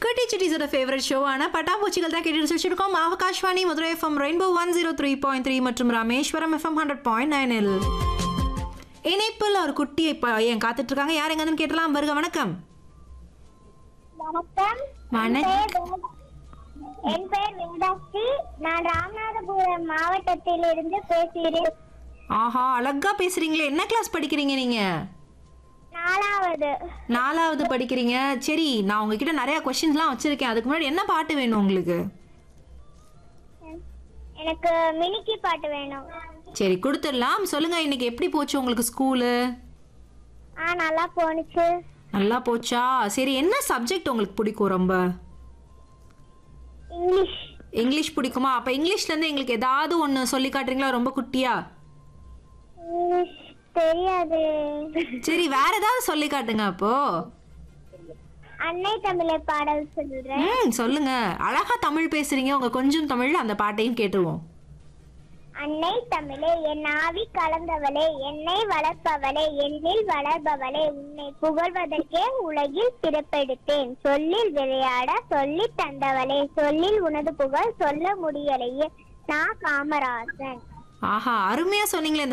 குட்டி சிட்டிஸோட ஃபேவரட் ஷோவான பட்டாம்பூச்சிகள் தான் கேட்டு வச்சிருக்கோம் Akashvani Madurai FM rainbow one zero three point three மற்றும் ராமேஸ்வரம் எஃப்எம் ஹண்ட்ரட் பாயிண்ட் நைனில் இணைப்பில் ஒரு குட்டியை பையன் காத்துட்டு இருக்காங்க யார் எங்கன்னு கேட்டலாம் வருக வணக்கம் வணக்கம் வணக்கம் என் பெயர் வேதாஸ்ரீ நான் ராமநாதபுரம் மாவட்டத்தில் இருந்து பேசுகிறேன் ஆஹா அழகா பேசுறீங்களே என்ன கிளாஸ் படிக்கிறீங்க நீங்க நாலாவது நாலாவது படிக்கிறீங்க சரி நான் உங்ககிட்ட நிறைய கொஸ்டின்ஸ்லாம் வச்சிருக்கேன் அதுக்கு முன்னாடி என்ன பாட்டு வேணும் உங்களுக்கு எனக்கு மினிக்கி பாட்டு வேணும் சரி கொடுத்துடலாம் சொல்லுங்க இன்னைக்கு எப்படி போச்சு உங்களுக்கு ஸ்கூலு ஆ நல்லா போணுச்சு நல்லா போச்சா சரி என்ன சப்ஜெக்ட் உங்களுக்கு பிடிக்கும் ரொம்ப இங்கிலீஷ் இங்கிலீஷ் பிடிக்குமா அப்ப இங்கிலீஷ்ல இருந்து எங்களுக்கு ஏதாவது ஒன்று சொல்லி காட்டுறீங்களா ரொம்ப குட்டியா இங்கிலீஷ் தெரியாது சரி வேற ஏதாவது சொல்லி காட்டுங்க அப்போ அன்னை தமிழை பாடல் சொல்றேன் ம் சொல்லுங்க அழகா தமிழ் பேசுறீங்க உங்க கொஞ்சம் தமிழ்ல அந்த பாட்டையும் கேட்டுருவோம் அன்னை தமிழே என் ஆவி கலந்தவளே என்னை வளர்ப்பவளே என்னில் வளர்பவளே உன்னை புகழ்வதற்கே உலகில் பிறப்பெடுத்தேன் சொல்லில் விளையாட சொல்லித் தந்தவளே சொல்லில் உனது புகழ் சொல்ல முடியலையே நான் காமராஜன் ஆஹா அருமையா சொன்னீங்களே இந்த